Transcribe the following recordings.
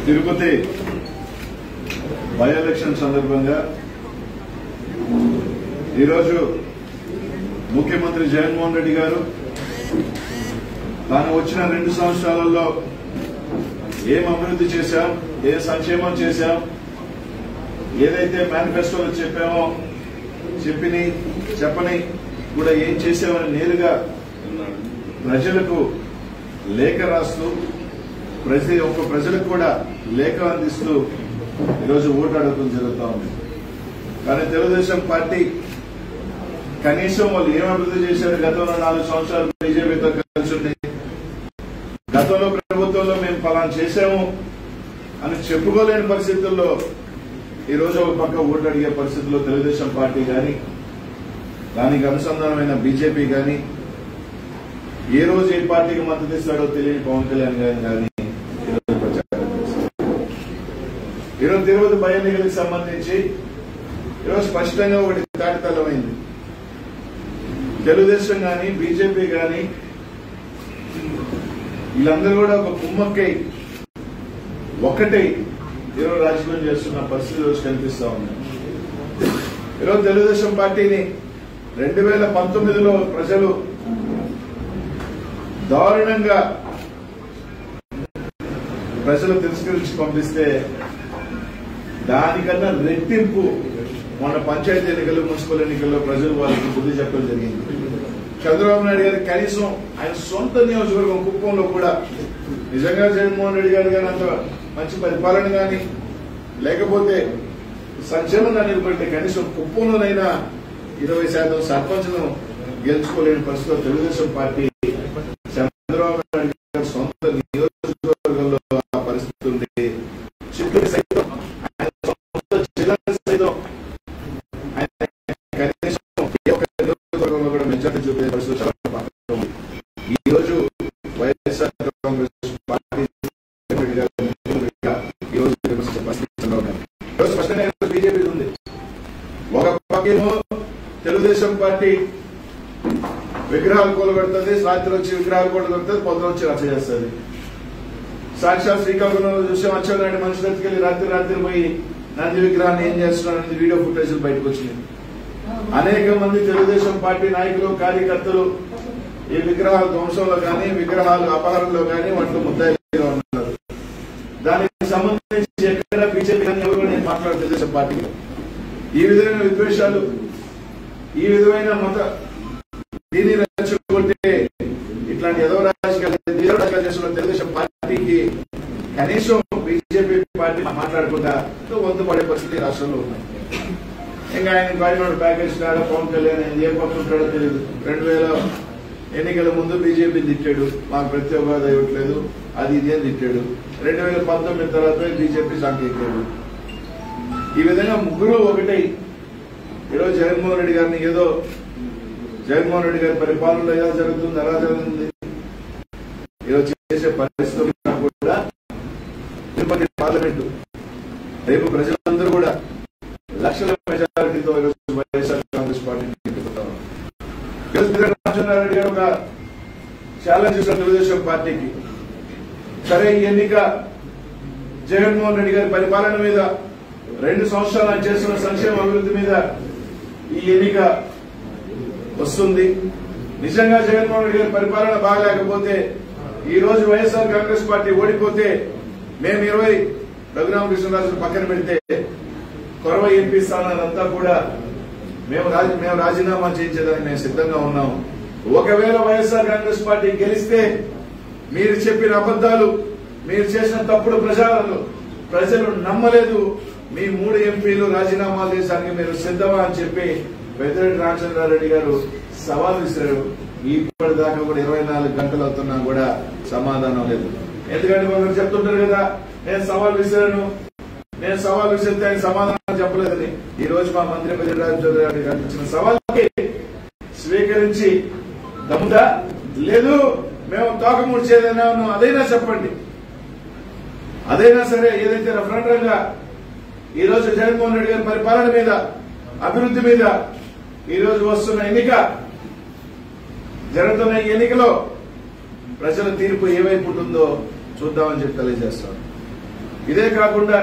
Tirupati by election సందర్భంగా ఈరోజు ముఖ్యమంత్రి జగన్మోహన్ రెడ్డి గారు తాను వచ్చిన రెండు సంవత్సరాలలో ఏం అభివృద్ధి చేశాం ఏ సంక్షేమం చేశాం ఏదైతే మేనిఫెస్టోలో చెప్పామో చెప్పిని చెప్పని కూడా ఏం చేసామని నేరుగా ప్రజలకు లేఖ రాస్తూ ప్రతి ఒక్క ప్రజలకు కూడా లేఖ అందిస్తూ ఈరోజు ఓటు అడగడం జరుగుతూ ఉంది కానీ తెలుగుదేశం పార్టీ కనీసం వాళ్ళు ఏం అభివృద్ధి చేశారు గతంలో నాలుగు సంవత్సరాలు బీజేపీతో కలిసి ఉండి గతంలో ప్రభుత్వంలో మేము ఫలానా చేశాము అని చెప్పుకోలేని పరిస్థితుల్లో ఈ రోజు ఒక పక్క ఓటు అడిగే పరిస్థితుల్లో తెలుగుదేశం పార్టీ కానీ దానికి అనుసంధానమైన బీజేపీ కానీ ఏ రోజు ఏ పార్టీకి మద్దతు ఇస్తాడో తెలియని పవన్ కళ్యాణ్ గారిని కానీ ఈరోజు ప్రచారం చేస్తారు ఈరోజు తిరుపతి బై ఎన్నికలకు సంబంధించి ఈరోజు స్పష్టంగా ఒకటి తాటితల్లమైంది తెలుగుదేశం కానీ బీజేపీ కానీ వీళ్ళందరూ కూడా ఒక కుమ్మక్కై ఒక్కటే ఈరోజు రాజకీయం చేస్తున్న పరిస్థితి రోజు కనిపిస్తా ఉంది ఈరోజు తెలుగుదేశం పార్టీని రెండు వేల పంతొమ్మిదిలో ప్రజలు దారుణంగా ప్రజలు తిరస్కరించి పంపిస్తే దానికన్నా రెట్టింపు మన పంచాయతీ ఎన్నికలు మున్సిపల్ ఎన్నికల్లో ప్రజలు వాళ్ళకి బుద్ధి చెప్పడం జరిగింది చంద్రబాబు నాయుడు గారు కనీసం ఆయన సొంత నియోజకవర్గం కుప్పంలో కూడా నిజంగా జగన్మోహన్ రెడ్డి గారు కానీ అంత మంచి పరిపాలన కానీ లేకపోతే సంచలనంగా నిలబడితే కనీసం కుప్పంలోనైనా ఇరవై శాతం సర్పంచ్ను గెలుచుకోలేని పరిస్థితిలో తెలుగుదేశం పార్టీ చంద్రబాబు నాయుడు గారి సొంత నియోజకవర్గంలో ఆ పరిస్థితి ఉంది చిత్తూరు సైతం ఆయన సొంత జిల్లా సైతం ఆయన కనీసం ఏ ఒక్క నియోజకవర్గంలో కూడా మెజార్టీ చూపే పరిస్థితి చాలా పక్కన ఉంది. ఈ రోజు వైఎస్ఆర్ కాంగ్రెస్ పార్టీ చంద్రబాబు గారు ముఖ్యమంత్రిగా ఈ రోజు విమర్శించే పరిస్థితి చంద్రబాబు నాయుడు. ఈ రోజు స్పష్టంగా ఈ రోజు బీజేపీ ఉంది ఒక పక్కేమో తెలుగుదేశం పార్టీ విగ్రహాలు కూలబెడుతుంది రాత్రి వచ్చి విగ్రహాలు కూలబెడుతుంది పొద్దున వచ్చి రచ్చ చేస్తుంది సాక్షాత్ శ్రీకాకుళంలో చూసాం అచ్చెన్నాయుడు మనుషులు ఎత్తుకెళ్లి రాత్రి రాత్రి పోయి నంది విగ్రహాన్ని ఏం చేస్తున్నారు అనేది వీడియో ఫుటేజ్ బయటకు వచ్చినాయి అనేక మంది తెలుగుదేశం పార్టీ నాయకులు కార్యకర్తలు ఈ విగ్రహాల ధ్వంసంలో కానీ విగ్రహాలు అపహరణలో కానీ వాటిలో ముద్దాయిగా ఉన్నారు దానికి సంబంధించి ఎక్కడ బీజేపీ కానీ ఎవరు కూడా నేను మాట్లాడు తెలుగుదేశం పార్టీలో ఈ విధమైన విద్వేషాలు ఈ విధమైన మత దీన్ని రెచ్చగొట్టే ఇట్లాంటి ఏదో రాజకీయాలు ఏదో రాజకీయాలు చేస్తున్న తెలుగుదేశం పార్టీకి కనీసం బీజేపీ పార్టీ మాట్లాడకుండా వంతు పడే పరిస్థితి రాష్ట్రంలో ఉన్నాయి ఇంకా ఆయన పైన ప్యాకేజ్ కాడ పవన్ కళ్యాణ్ ఆయన ఏ పక్కన ఉంటాడో తెలియదు రెండు వేల ఎన్నికల ముందు బీజేపీ తిట్టాడు మాకు ప్రత్యేక హోదా ఇవ్వట్లేదు అది ఇది అని తిట్టాడు రెండు వేల పంతొమ్మిది తర్వాత బీజేపీ సాంకేతికాడు ఈ విధంగా ముగ్గురు ఒకటై ఈరోజు జగన్మోహన్ రెడ్డి గారిని ఏదో జగన్మోహన్ రెడ్డి గారి పరిపాలనలో ఎలా జరుగుతుంది ఎలా జరుగుతుంది ఈరోజు చేసే పరిస్థితులు కూడా తిరుపతి పార్లమెంటు రేపు ప్రజలందరూ కూడా లక్షల మెజారిటీతో ఈరోజు వైఎస్ఆర్ కాంగ్రెస్ పార్టీని ఎన్నుకుంటారు ఈరోజు కిరణ్ రామచంద్రారెడ్డి గారు ఒక ఛాలెంజ్ ఇచ్చిన తెలుగుదేశం పార్టీకి సరే ఈ ఎన్నిక జగన్మోహన్ రెడ్డి గారి పరిపాలన మీద రెండు సంవత్సరాలు ఆయన చేస్తున్న సంక్షేమ అభివృద్ధి మీద ఈ ఎన్నిక వస్తుంది నిజంగా జగన్మోహన్ రెడ్డి గారి పరిపాలన బాగలేకపోతే ఈ రోజు వైఎస్ఆర్ కాంగ్రెస్ పార్టీ ఓడిపోతే మేము ఇరవై రఘురామకృష్ణరాజు పక్కన పెడితే కొరవ ఎంపీ స్థానాలంతా కూడా మేము రాజీ మేము రాజీనామా చేయించేదానికి మేము సిద్ధంగా ఉన్నాం ఒకవేళ వైఎస్ఆర్ కాంగ్రెస్ పార్టీ గెలిస్తే మీరు చెప్పిన అబద్దాలు మీరు చేసిన తప్పుడు ప్రచారాలు ప్రజలు నమ్మలేదు మీ మూడు ఎంపీలు రాజీనామాలు చేసానికి మీరు సిద్ధమా అని చెప్పి పెద్దిరెడ్డి రామచంద్రారెడ్డి గారు సవాల్ విసిరారు ఇప్పటిదాకా కూడా ఇరవై నాలుగు గంటలు అవుతున్నా కూడా సమాధానం లేదు ఎందుకంటే కొందరు చెప్తుంటారు కదా నేను సవాల్ విసిరాను నేను సవాల్ విసిరితే ఆయన సమాధానం చెప్పలేదని ఈ రోజు మా మంత్రి పెద్దిరెడ్డి రామచంద్రారెడ్డి గారు ఇచ్చిన సవాల్కి స్వీకరించి దమ్ముదా లేదు మేము తోకముడి చేయదైనా ఉన్నాం అదైనా చెప్పండి అదైనా సరే ఏదైతే రెఫరెండమ్ గా ఈ రోజు జగన్మోహన్ రెడ్డి గారి పరిపాలన మీద అభివృద్ధి మీద ఈ రోజు వస్తున్న ఎన్నిక జరుగుతున్న ఈ ఎన్నికలో ప్రజల తీర్పు ఏ వైపు ఉంటుందో చూద్దామని చెప్పి తెలియజేస్తాను ఇదే కాకుండా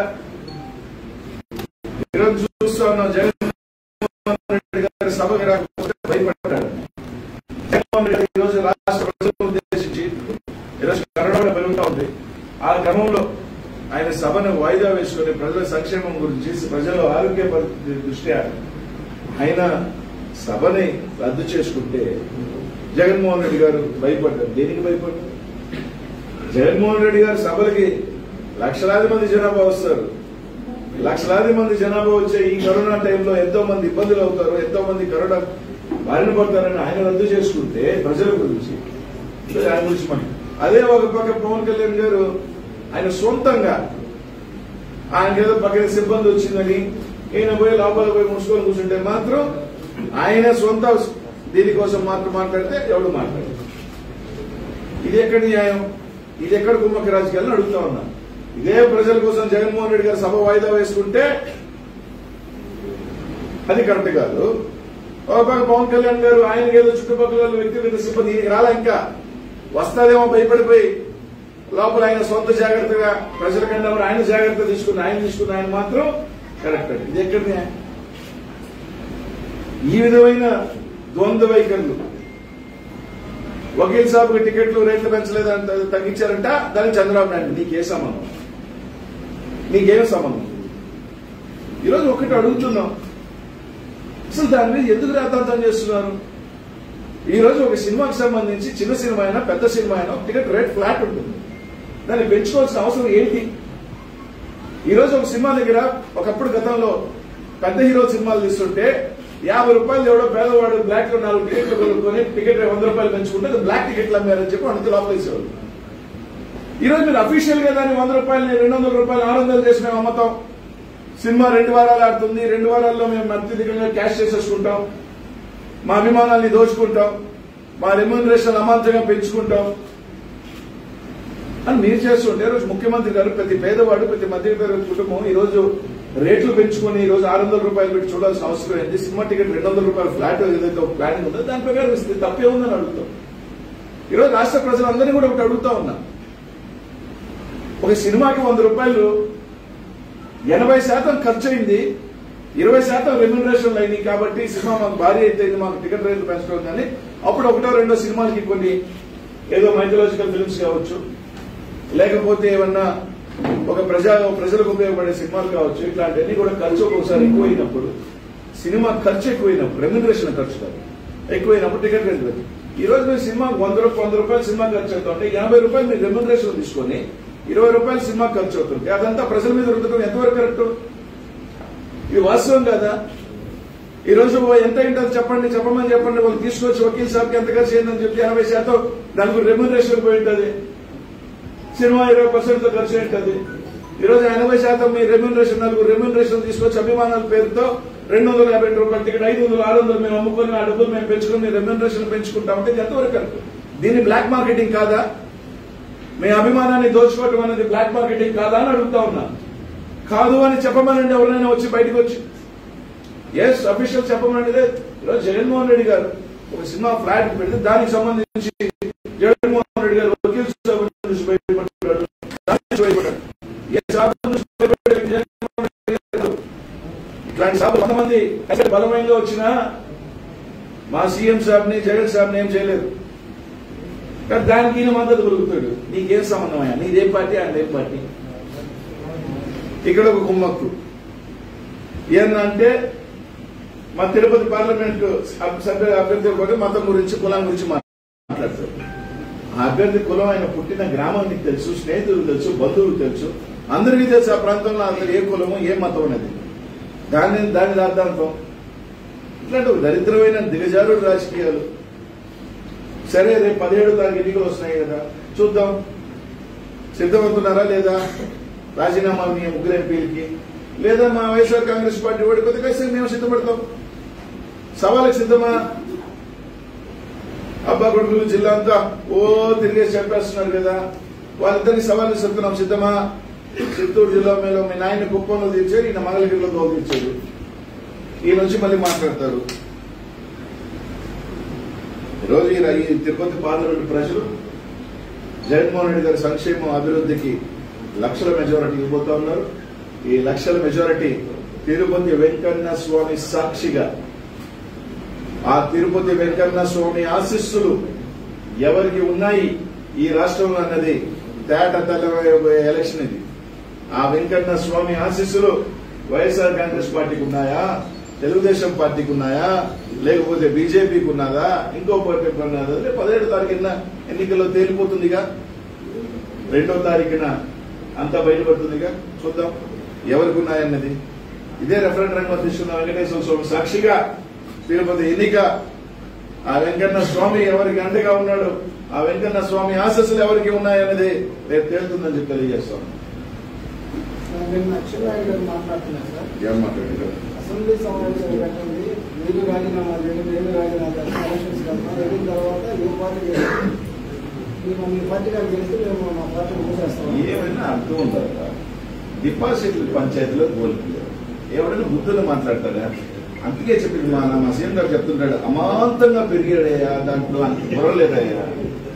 ఈరోజు చూస్తా ఉన్నాం జగన్మోహన్ రెడ్డి గారి సభకు రాకపోతే భయపడ్డాడు జగన్మోహన్ రెడ్డి ఈరోజు రాష్ట్ర ప్రజలను ఉద్దేశించి ఈరోజు కరోనా కూడా పెరుగుతూ ఉంది ఆ క్రమంలో ఆయన సభను వాయిదా వేసుకుని ప్రజల సంక్షేమం గురించి ప్రజల ఆరోగ్య పరిస్థితి దృష్ట్యా ఆయన సభని రద్దు చేసుకుంటే జగన్మోహన్ రెడ్డి గారు భయపడ్డారు దేనికి భయపడ్డారు జగన్మోహన్ రెడ్డి గారి సభలకి లక్షలాది మంది జనాభా వస్తారు లక్షలాది మంది జనాభా వచ్చే ఈ కరోనా టైంలో ఎంతో మంది ఇబ్బందులు అవుతారు ఎంతో మంది కరోనా బారిన పడతారని ఆయన రద్దు చేసుకుంటే ప్రజల గురించి ఆయన గురించి మనం అదే ఒక పక్క పవన్ కళ్యాణ్ గారు ఆయన సొంతంగా ఆయనకి ఏదో పక్కన సిబ్బంది వచ్చిందని ఈయన పోయి లోపల పోయి ముసుకొని కూర్చుంటే మాత్రం ఆయన సొంత దీనికోసం మాత్రం మాట్లాడితే ఎవడు మాట్లాడరు ఇది ఎక్కడ న్యాయం ఇది ఎక్కడ కుమ్మక్క రాజకీయాలను అడుగుతా ఉన్నా ఇదే ప్రజల కోసం జగన్మోహన్ రెడ్డి గారు సభ వాయిదా వేసుకుంటే అది కరెక్ట్ కాదు ఒక పక్క పవన్ కళ్యాణ్ గారు ఆయనకి ఏదో చుట్టుపక్కల వ్యక్తిగత సిబ్బంది రాలా ఇంకా వస్తాదేమో భయపడిపోయి లోపల ఆయన సొంత జాగ్రత్తగా ప్రజల కన్నా కూడా ఆయన జాగ్రత్త తీసుకుని ఆయన తీసుకుని ఆయన మాత్రం కరెక్ట్ అండి ఇది ఎక్కడ న్యాయం? ఈ విధమైన ద్వంద్వ వైఖరులు వకీల్ సాబ్ టికెట్లు రేట్లు పెంచలేదంట తగ్గించారంట దానికి చంద్రబాబు నాయుడు నీకే సంబంధం నీకేం సంబంధం ఈరోజు ఒకటి అడుగుతున్నాం అసలు దాని మీద ఎందుకు రాతాంతం చేస్తున్నారు ఈ రోజు ఒక సినిమాకి సంబంధించి చిన్న సినిమా అయినా పెద్ద సినిమా అయినా టికెట్ రేట్ ఫ్లాట్ ఉంటుంది దాన్ని పెంచుకోవాల్సిన అవసరం ఏంటి ఈ రోజు ఒక సినిమా దగ్గర ఒకప్పుడు గతంలో పెద్ద హీరో సినిమాలు తీస్తుంటే యాభై రూపాయలు ఎవడో పేదవాడు బ్లాక్ లో నాలుగు టికెట్లు కొనుక్కొని టికెట్ వంద రూపాయలు పెంచుకుంటే అది బ్లాక్ టికెట్లు అమ్మారని చెప్పి అంత లోపలేసేవాళ్ళు ఈ రోజు మీరు అఫీషియల్ గా దాన్ని వంద రూపాయలు రెండు వందల రూపాయలు ఆరు వందలు చేసి మేము అమ్మతాం సినిమా రెండు వారాలు ఆడుతుంది రెండు వారాల్లో మేము అత్యధికంగా క్యాష్ చేసేసుకుంటాం మా అభిమానాల్ని దోచుకుంటాం మా రెమ్యూనరేషన్ అమాంతంగా పెంచుకుంటాం అని మీరు చేస్తుంటే రోజు ముఖ్యమంత్రి గారు ప్రతి పేదవాడు ప్రతి మధ్యతరగతి కుటుంబం ఈ రోజు రేట్లు పెంచుకొని ఈ రోజు ఆరు వందల రూపాయలు పెట్టి చూడాల్సిన అవసరం ఏంటి సినిమా టికెట్ రెండు వందల రూపాయలు ఫ్లాట్ ఏదైతే ఒక ప్లానింగ్ ఉందో దాని ప్రకారం ఇస్తుంది తప్పే ఉందని అడుగుతాం ఈ రోజు రాష్ట్ర ప్రజలందరినీ కూడా ఒకటి అడుగుతా ఉన్నా ఒక సినిమాకి వంద రూపాయలు ఎనభై శాతం ఖర్చు అయింది ఇరవై శాతం రెమ్యూనరేషన్ అయినాయి కాబట్టి సినిమా మాకు భారీ అయితే మాకు టికెట్ రేట్లు పెంచడం కానీ అప్పుడు ఒకటో రెండో సినిమాలకి కొన్ని ఏదో మైథలాజికల్ ఫిల్మ్స్ కావచ్చు లేకపోతే ఏమన్నా ఒక ప్రజా ప్రజలకు ఉపయోగపడే సినిమాలు కావచ్చు ఇట్లాంటివన్నీ కూడా ఖర్చు ఒక్కొక్కసారి ఎక్కువైనప్పుడు సినిమా ఖర్చు ఎక్కువైనప్పుడు రెమ్యూనరేషన్ ఖర్చు కాదు ఎక్కువైనప్పుడు టికెట్ రేట్ పెరుగుతుంది. ఈ రోజు మీరు సినిమా వంద రూపాయలు వంద రూపాయలు సినిమా ఖర్చు అవుతుంటే ఎనభై రూపాయలు మీరు రెమ్యూనరేషన్ తీసుకొని ఇరవై రూపాయలు సినిమా ఖర్చు అవుతుంది అదంతా ప్రజల మీద రుద్దడం ఎంతవరకు కరెక్ట్ ఇది వాస్తవం కదా ఈ రోజు ఎంత ఏంటో చెప్పండి చెప్పమని చెప్పండి వాళ్ళు తీసుకొచ్చి వకీల్ సాబ్కి ఎంత ఖర్చు అయిందని చెప్పి ఎనభై శాతం నలుగురు రెమ్యూనరేషన్ పోయి ఉంటుంది సినిమా ఇరవై పర్సెంట్ ఖర్చు ఏంటది ఈ రోజు ఎనభై శాతం మీ రెమ్యూనరేషన్ నలుగురు రెమ్యూనరేషన్ తీసుకొచ్చి అభిమానాల పేరుతో రెండు వందల యాభై రూపాయల టికెట్ ఐదు వందలు ఆరు వందలు మేము అమ్ముకొని ఆ డబ్బులు మేము పెంచుకుని రెమ్యూనరేషన్ పెంచుకుంటాం అంటే ఇది ఎంతవరకు కరెక్ట్ దీన్ని బ్లాక్ మార్కెటింగ్ కాదా మీ అభిమానాన్ని దోచుకోవటం అనేది బ్లాక్ మార్కెటింగ్ కాదా అని అడుగుతా ఉన్నా కాదు అని చెప్పమనండి ఎవరైనా వచ్చి బయటకు వచ్చి ఎస్ అఫీషియల్ చెప్పమనండి లేదు ఈరోజు జగన్మోహన్ రెడ్డి గారు ఒక సినిమా ఫ్లాట్ పెడితే దానికి సంబంధించి జగన్మోహన్ రెడ్డి గారు వకీల్ సభ నుంచి భయపడ్డాడు దాని నుంచి భయపడ్డాడు ఏ సభ నుంచి భయపడ్డాడు జగన్మోహన్ రెడ్డి గారు? ఇట్లాంటి సభ కొంతమంది అసలు బలమైనగా వచ్చినా మా సీఎం సాబ్ని జగన్ సాబ్ని ఏం చేయలేదు కానీ దానికి ఈయన మద్దతు పలుకుతాడు నీకేం సంబంధం అయ్యా నీదేం పార్టీ ఆయన ఏం పార్టీ ఇక్కడ ఒక కుమ్మక్కు ఏంటంటే మా తిరుపతి పార్లమెంట్ సభ్యుల అభ్యర్థి ఒకటి మతం గురించి కులం గురించి మాట్లాడతారు ఆ అభ్యర్థి కులం ఆయన పుట్టిన గ్రామం నీకు తెలుసు స్నేహితులు తెలుసు బంధువులు తెలుసు అందరికీ తెలుసు ఆ ప్రాంతంలో అతను ఏ కులము ఏ మతం అనేది దాని దాని అర్థాంతం ఇట్లాంటి ఒక దరిద్రమైన దిగజారుడు రాజకీయాలు సరే రేపు పదిహేడు తారీఖు ఎన్నికలు వస్తున్నాయి కదా చూద్దాం సిద్ధమవుతున్నారా లేదా రాజీనామా మీ ముగ్గురు ఎంపీలకి లేదా మా వైఎస్ఆర్ కాంగ్రెస్ పార్టీ ఓడిపోతే ఖచ్చితంగా మేము సిద్ధపడతాం సవాళ్ళకి సిద్ధమా అబ్బా కొడుకులు జిల్లా అంతా ఓ తిరిగేసి చెప్పేస్తున్నారు కదా వాళ్ళిద్దరికి సవాళ్ళు చెప్తున్నాం సిద్ధమా చిత్తూరు జిల్లా మీద మీ నాయన కుప్పంలో తీర్చారు ఈయన మంగళగిరిలో దోలు తీర్చారు ఈ నుంచి మళ్ళీ మాట్లాడతారు ఈరోజు ఈ ర- ఈ తిరుపతి పార్లమెంట్ ప్రజలు జగన్మోహన్ రెడ్డి గారి సంక్షేమం అభివృద్ధికి లక్షల మెజారిటీ ఇవ్వబోతా ఉన్నారు ఈ లక్షల మెజారిటీ తిరుపతి వెంకన్న స్వామి సాక్షిగా ఆ తిరుపతి వెంకన్న స్వామి ఆశీస్సులు ఎవరికి ఉన్నాయి ఈ రాష్ట్రంలో అన్నది తేట తెల్లబోయే ఎలక్షన్ ఇది ఆ వెంకన్న స్వామి ఆశీస్సులు వైఎస్ఆర్ కాంగ్రెస్ పార్టీకి ఉన్నాయా తెలుగుదేశం పార్టీకి ఉన్నాయా లేకపోతే బీజేపీకి ఉన్నదా ఇంకో పార్టీకి ఉన్నదా లే పదిహేడు తారీఖున ఎన్నికల్లో తేలిపోతుందిగా రెండో తారీఖున అంతా బయటపడుతుందిగా చూద్దాం ఎవరికి ఉన్నాయన్నది ఇదే రెఫరెండంగా తీసుకున్న వెంకటేశ్వర స్వామి సాక్షిగా తిరుపతి ఎన్నిక ఆ వెంకన్న స్వామి ఎవరికి అండగా ఉన్నాడు ఆ వెంకన్న స్వామి ఆశస్సులు ఎవరికి ఉన్నాయన్నది రేపు తేలుతుందని చెప్పి తెలియజేస్తాను నిన్న అచ్చెన్నాయుడు గారు మాట్లాడుతున్నారు సార్ ఏం మాట్లాడారు అసెంబ్లీ సమావేశాలు పెట్టండి మీరు రాజీనామా చేయండి నేను రాజీనామా చేస్తాను ఎలక్షన్స్ కన్నా వెళ్ళిన తర్వాత ఏ పార్టీ గెలిస్తే మేము మీ పార్టీ గారు గెలిస్తే మేము మా పార్టీ మూసేస్తాం ఏమైనా అర్థం ఉంటుందా డిపాజిట్లు పంచాయతీలో కోల్పోయారు ఎవరైనా బుద్ధులు మాట్లాడతారా అందుకే చెప్పింది మా మా సీఎం గారు చెప్తుంటాడు అమాంతంగా పెరిగాడయ్యా దాంట్లో అంత పొరలేదయ్యా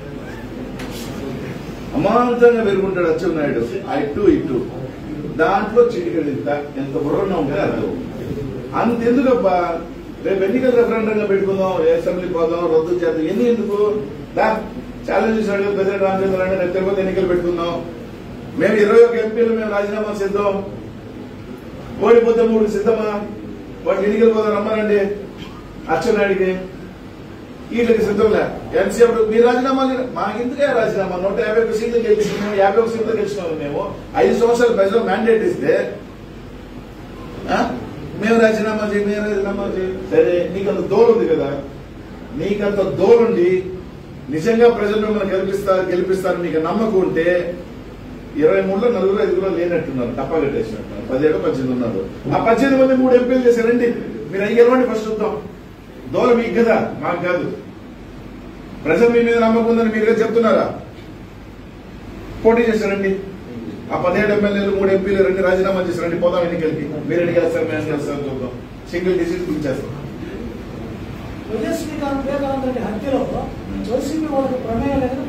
అమాంతంగా పెరుగుంటాడు అచ్చెన్నాయుడు అటు ఇటు దాంట్లో చిటికడి ఎంత బుర్రగా ఉంటే అర్థం అంతెందుకబ్బా రేపు ఎన్నికల రెఫరెండంగా పెట్టుకుందాం అసెంబ్లీ పోదాం రద్దు చేద్దాం ఎన్ని ఎందుకు దా ఛాలెంజ్ చేశాడు పెద్ద రామచంద్ర అంటే రేపు తిరుపతి ఎన్నికలు పెట్టుకుందాం మేము ఇరవై ఒక ఎంపీలు మేము రాజీనామా సిద్ధం ఓడిపోతే మూడు సిద్ధమా వాటికి ఎన్నికలు పోదాం రమ్మనండి అచ్చెన్నాయుడికి వీళ్ళకి సిద్ధంలే ఎంతసేపు మీ రాజీనామా మాకెందుకే రాజీనామా నూట యాభై ఒక సీట్లు గెలిచి మేము యాభై ఒక సీట్లు గెలిచినాము మేము ఐదు సంవత్సరాలు ప్రజలు మ్యాండేట్ ఇస్తే ఆ? మేము రాజీనామా చేయి మేము రాజీనామా చేయి సరే నీకంత దోలు ఉంది కదా నీకంత దోలుండి నిజంగా ప్రజలు మిమ్మల్ని గెలిపిస్తారు గెలిపిస్తారు మీకు నమ్మకం ఉంటే ఇరవై మూడులో నలుగురు ఐదుగురు లేనట్టున్నారు తప్ప కట్టేసినట్టున్నారు పదిహేడు పద్దెనిమిది ఉన్నారు ఆ పద్దెనిమిది మంది మూడు ఎంపీలు చేశారండి మీరు అవి గెలవండి ఫస్ట్ చూద్దాం దోల మీకు కదా మాకు కాదు ప్రజలు మీ మీద నమ్మకం ఉందని మీరుగా చెప్తున్నారా పోటీ చేశారండి ఆ పదిహేడు ఎమ్మెల్యేలు మూడు ఎంపీలు రెండు రాజీనామా చేశారండి పోదాం ఎన్నికలకి మీరు ఎన్ని గెలుస్తారు మేము గెలుస్తాం చూద్దాం సింగిల్ డిజిట్ గురించేస్తాం విజయశ్రీకాంత్ వివేకానంద రెడ్డి హత్యలో వైసీపీ వాళ్ళకి ప్రమేయం లేదు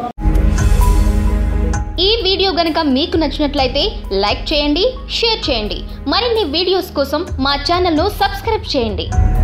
ఈ వీడియో గనుక మీకు నచ్చినట్లయితే లైక్ చేయండి షేర్ చేయండి మరిన్ని వీడియోస్ కోసం మా ఛానల్ను సబ్స్క్రైబ్ చేయండి